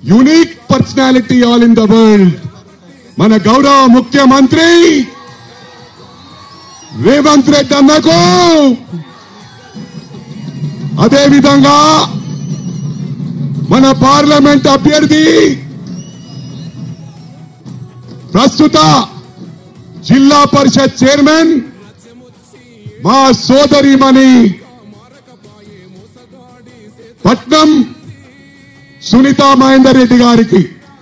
unique personality all in the world మన గౌరవ ముఖ్యమంత్రి రేవంత్ రెడ్డి అన్నకు అదే విధంగా మన పార్లమెంట్ అభ్యర్థి ప్రస్తుత జిల్లా పరిషత్ చైర్మన్ మా సోదరిమణి పట్నం సునీత మహేందర్ రెడ్డి గారికి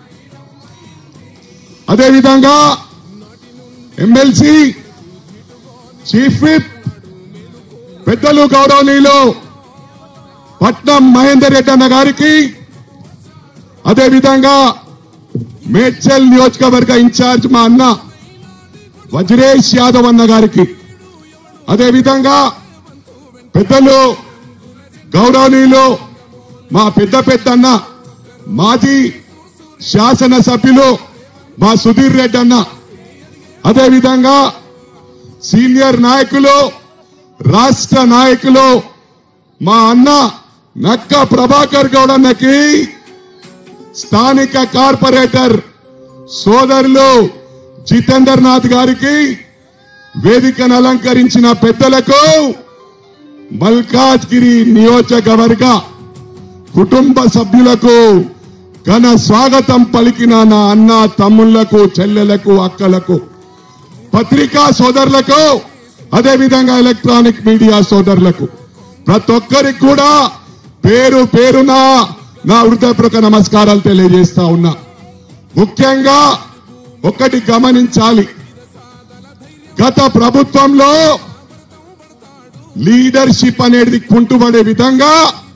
అదేవిధంగా ఎమ్మెల్సీ చీఫ్ విప్ పెద్దలు గౌరవనీయులు పట్నం మహేందర్ రెడ్డి అన్న గారికి అదేవిధంగా మేడ్చల్ నియోజకవర్గ ఇన్ఛార్జ్ మా అన్న వజ్రేష్ యాదవ్ అన్న గారికి అదేవిధంగా పెద్దలు గౌరవనీయులు మా పెద్ద పెద్ద అన్న మాజీ శాసన సభ్యులు మా సుధీర్ రెడ్డి అన్న అదేవిధంగా సీనియర్ నాయకులు రాష్ట్ర నాయకులు మా అన్న నక్క ప్రభాకర్ గౌడ్ అన్నకి స్థానిక కార్పొరేటర్ సోదరులు జితేందర్ నాథ్ గారికి వేదికను అలంకరించిన పెద్దలకు మల్కాజ్గిరి నియోజకవర్గ కుటుంబ సభ్యులకు ఘన స్వాగతం పలికిన నా అన్న తమ్ముళ్లకు చెల్లెలకు అక్కలకు పత్రికా సోదరులకు అదేవిధంగా ఎలక్ట్రానిక్ మీడియా సోదరులకు ప్రతి ఒక్కరికి కూడా పేరు పేరున నా హృదయపూర్వక నమస్కారాలు తెలియజేస్తా ఉన్నా ముఖ్యంగా ఒకటి గమనించాలి గత ప్రభుత్వంలో లీడర్షిప్ అనేది కుంటుపడే విధంగా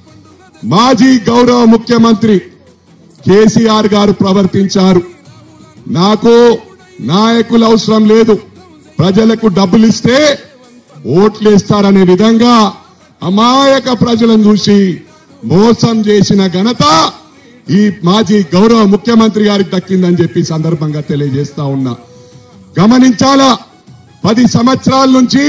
మాజీ గౌరవ ముఖ్యమంత్రి కేసీఆర్ గారు ప్రవర్తించారు నాకు నాయకులు అవసరం లేదు ప్రజలకు డబ్బులు ఇస్తే ఓట్లు ఇస్తారనే విధంగా అమాయక ప్రజలను చూసి మోసం చేసిన ఘనత ఈ మాజీ గౌరవ ముఖ్యమంత్రి గారికి దక్కిందని చెప్పి ఈ సందర్భంగా తెలియజేస్తా ఉన్నా గమనించాలా పది సంవత్సరాల నుంచి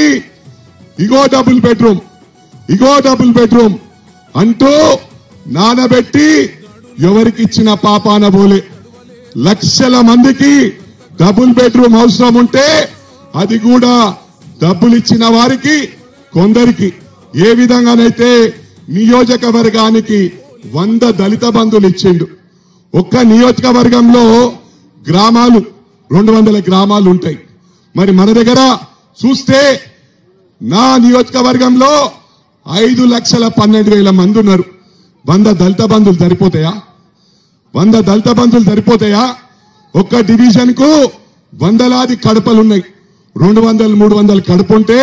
ఇగో డబుల్ బెడ్రూమ్ ఇగో డబుల్ బెడ్రూమ్ అంటూ నానబెట్టి ఎవరికి ఇచ్చిన పాపాన పోలే లక్షల మందికి డబుల్ బెడ్రూమ్ అవసరం ఉంటే అది కూడా డబ్బులు ఇచ్చిన వారికి కొందరికి ఏ విధంగానైతే నియోజకవర్గానికి వంద దళిత బంధువులు ఇచ్చిండు ఒక్క నియోజకవర్గంలో గ్రామాలు రెండు వందల గ్రామాలు ఉంటాయి మరి మన దగ్గర చూస్తే నా నియోజకవర్గంలో ఐదు లక్షల పన్నెండు వేల మంది ఉన్నారు వంద దళిత బంధువులు సరిపోతాయా వంద దళిత బంధువులు సరిపోతాయా ఒక్క డివిజన్ కు వందలాది కడపలున్నాయి రెండు వందలు మూడు వందలు కడుపు ఉంటే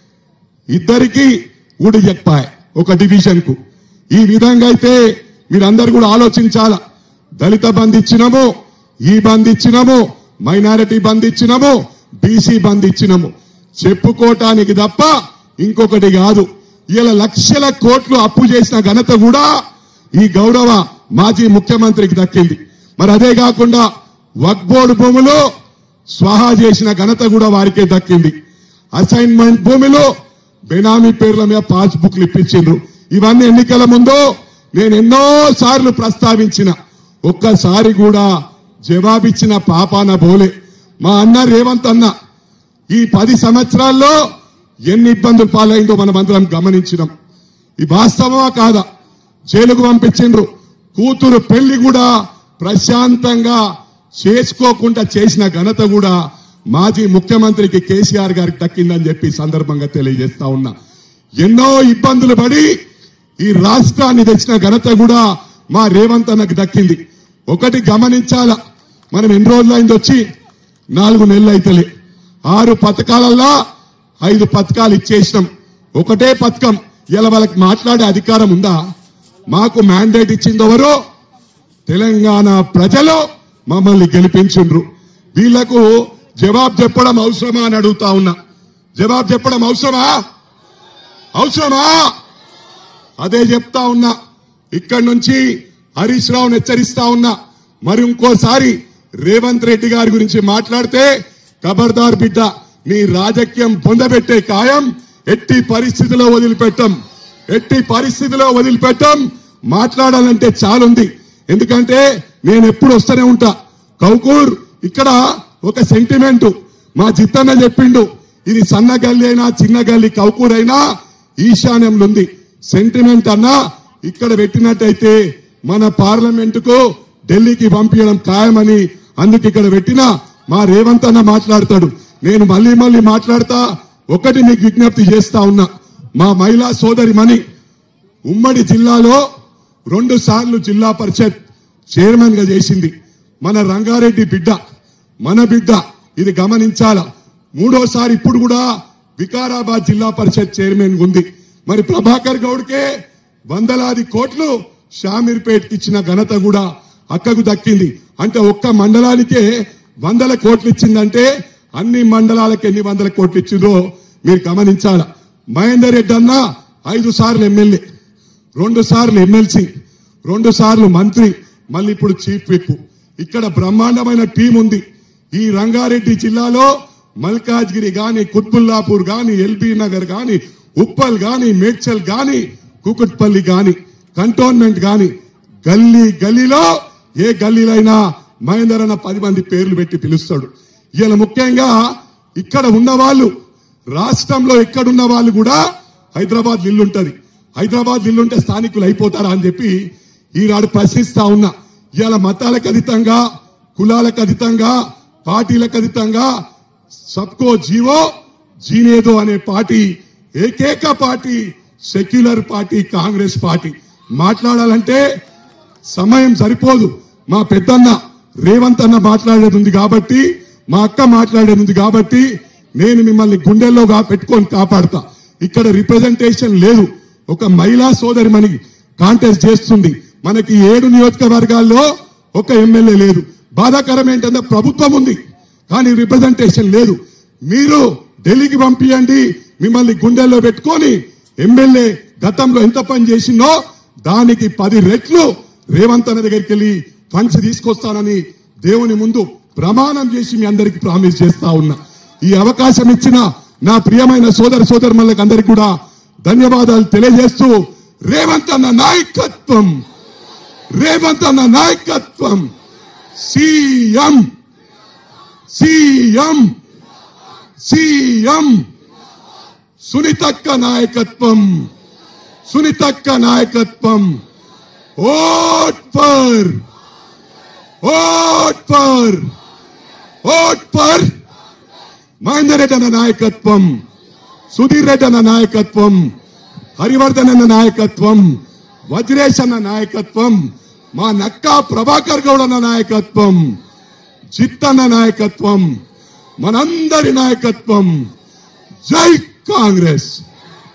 ఇద్దరికి ఊడి చెప్పాయి ఒక డివిజన్ కు ఈ విధంగా అయితే మీరందరూ కూడా ఆలోచించాలా దళిత బంద్ ఇచ్చినాము ఈ బంద్ ఇచ్చినాము మైనారిటీ బంద్ ఇచ్చినాము బీసీ బంద్ ఇచ్చినాము చెప్పుకోవటానికి తప్ప ఇంకొకటి కాదు ఇలా లక్షల కోట్లు అప్పు చేసిన ఘనత కూడా ఈ గౌరవ మాజీ ముఖ్యమంత్రికి దక్కింది మరి అదే కాకుండా వక్బోర్డు భూములు స్వాహా చేసిన ఘనత కూడా వారికే దక్కింది అసైన్మెంట్ భూమిలో బెనామీ పేర్ల మీద పాస్ బుక్లు ఇప్పించిండ్రు ఇవన్నీ ఎన్నికల ముందు నేను ఎన్నో సార్లు ప్రస్తావించిన ఒక్కసారి కూడా జవాబిచ్చిన పాపాన బోలే మా అన్న రేవంత్ అన్న ఈ పది సంవత్సరాల్లో ఎన్ని ఇబ్బందులు పాలైందో మనం అందరం గమనించినాం ఈ వాస్తవమా కాదా జైలుకు పంపించిండ్రు కూతురు పెళ్లి కూడా ప్రశాంతంగా చేసుకోకుండా చేసిన ఘనత కూడా మాజీ ముఖ్యమంత్రికి కేసీఆర్ గారికి దక్కిందని చెప్పి ఈ సందర్భంగా తెలియజేస్తా ఉన్నా ఎన్నో ఇబ్బందులు పడి ఈ రాష్ట్రాన్ని తెచ్చిన ఘనత కూడా మా రేవంత్ అన్నకు దక్కింది ఒకటి గమనించాల మనం ఎన్ని రోజులైంది వచ్చి నాలుగు నెలలు అయితలే ఆరు పథకాలల్లా ఐదు పథకాలు ఇచ్చేసినాం ఒకటే పథకం ఇలా వాళ్ళకి మాట్లాడే అధికారం ఉందా మాకు మ్యాండేట్ ఇచ్చింది ఎవరు తెలంగాణ ప్రజలు మమ్మల్ని గెలిపించుండ్రు వీళ్లకు జవాబు చెప్పడం అవసరమా అని అడుగుతా ఉన్నా జవాబు చెప్పడం అవసరమా అవసరమా అదే చెప్తా ఉన్నా ఇక్కడి నుంచి హరీష్ రావును హెచ్చరిస్తా ఉన్నా మరి ఇంకోసారి రేవంత్ రెడ్డి గారి గురించి మాట్లాడితే ఖబర్దార్ బిడ్డ నీ రాజకీయం పొందబెట్టే ఖాయం ఎట్టి పరిస్థితిలో వదిలిపెట్టం ఎట్టి పరిస్థితిలో వదిలిపెట్టం మాట్లాడాలంటే చాలుంది ఎందుకంటే నేను ఎప్పుడు వస్తూనే ఉంటా కౌకూర్ ఇక్కడ ఒక సెంటిమెంట్ మా చిత్తన్న చెప్పిండు ఇది సన్న గల్లి అయినా చిన్న గల్లి కౌకూర్ అయినా ఈశాన్యంలో ఉంది సెంటిమెంట్ అన్నా ఇక్కడ పెట్టినట్టయితే మన పార్లమెంట్ కు ఢిల్లీకి పంపించడం ఖాయమని అందుకు ఇక్కడ పెట్టిన మా రేవంత్ అన్న మాట్లాడతాడు నేను మళ్ళీ మళ్ళీ మాట్లాడతా ఒకటి మీకు విజ్ఞప్తి చేస్తా ఉన్నా మా మహిళా సోదరి మణి ఉమ్మడి జిల్లాలో రెండు సార్లు జిల్లా పరిషత్ చైర్మన్ గా చేసింది మన రంగారెడ్డి బిడ్డ మన బిడ్డ ఇది గమనించాల మూడోసారి ఇప్పుడు కూడా వికారాబాద్ జిల్లా పరిషత్ చైర్మన్ ఉంది మరి ప్రభాకర్ గౌడ్కే వందలాది కోట్లు షామీర్పేట్కి ఇచ్చిన ఘనత కూడా అక్కకు దక్కింది అంటే ఒక్క మండలానికే వందల కోట్లు ఇచ్చిందంటే అన్ని మండలాలకు ఎన్ని వందల కోట్లు ఇచ్చిందో మీరు గమనించాల మహేందర్ రెడ్డి అన్న ఐదు సార్లు ఎమ్మెల్యే రెండు సార్లు ఎమ్మెల్సీ రెండు సార్లు మంత్రి మళ్ళీ ఇప్పుడు చీఫ్ విప్ ఇక్కడ బ్రహ్మాండమైన టీం ఉంది ఈ రంగారెడ్డి జిల్లాలో మల్కాజ్గిరి గాని కుత్బుల్లాపూర్ గాని ఎల్బీ నగర్ గాని ఉప్పల్ గాని మేడ్చల్ గాని కుకుట్పల్లి గాని కంటోన్మెంట్ గాని గల్లీ గల్లీలో ఏ గల్లీలైనా మహేందర్ అన్న పది మంది పేర్లు పెట్టి పిలుస్తాడు ఇలా ముఖ్యంగా ఇక్కడ ఉన్న వాళ్ళు రాష్ట్రంలో ఎక్కడున్న వాళ్ళు కూడా హైదరాబాద్ ఇల్లుంటది హైదరాబాద్ ఇల్లుంటే స్థానికులు అయిపోతారా అని చెప్పి ఈనాడు ప్రశ్నిస్తా ఉన్నా ఇవాళ మతాలకు అతీతంగా కులాలకు అతీతంగా పార్టీలకు అతీతంగా సబ్కో జీవో జీనేదో అనే పార్టీ ఏకైక party secular party Congress party మాట్లాడాలంటే సమయం సరిపోదు మా పెద్దన్న రేవంత్ అన్న మాట్లాడేది ఉంది కాబట్టి మా అక్క మాట్లాడేది ఉంది కాబట్టి నేను మిమ్మల్ని గుండెల్లో గా పెట్టుకొని కాపాడతా ఇక్కడ రిప్రజెంటేషన్ లేదు ఒక మహిళా సోదరి మనకి కాంటెస్ట్ చేస్తుంది మనకి ఏడు నియోజకవర్గాల్లో ఒక ఎమ్మెల్యే లేదు బాధాకరం ఏంటంటే ప్రభుత్వం ఉంది కానీ రిప్రజెంటేషన్ లేదు మీరు ఢిల్లీకి పంపియండి మిమ్మల్ని గుండెల్లో పెట్టుకొని ఎమ్మెల్యే గతంలో ఎంత పని చేసిందో దానికి పది రెట్లు రేవంత్ అన్న దగ్గరికి వెళ్ళి ఫండ్స్ తీసుకొస్తానని దేవుని ముందు ప్రమాణం చేసి మీ అందరికి ప్రామిస్ చేస్తా ఉన్నా ఈ అవకాశం ఇచ్చిన నా ప్రియమైన సోదర సోదరులకు అందరికి కూడా ధన్యవాదాలు తెలియజేస్తూ రేవంత్ అన్న నాయకత్వం రేవంత్ అన్న నాయకత్వం సీఎం సీఎం సీఎం సునీతక్క నాయకత్వం సునీతక్క నాయకత్వం vote for vote for vote for Mahender Reddy అన్న నాయకత్వం సుధీర్ రెడ్డి అన్న నాయకత్వం హరివర్ధన్ అన్న నాయకత్వం వజ్రేష్ అన్న నాయకత్వం మా నక్కా ప్రభాకర్ గౌడ్ అన్న నాయకత్వం చిత్తన్న నాయకత్వం మనందరి నాయకత్వం జై కాంగ్రెస్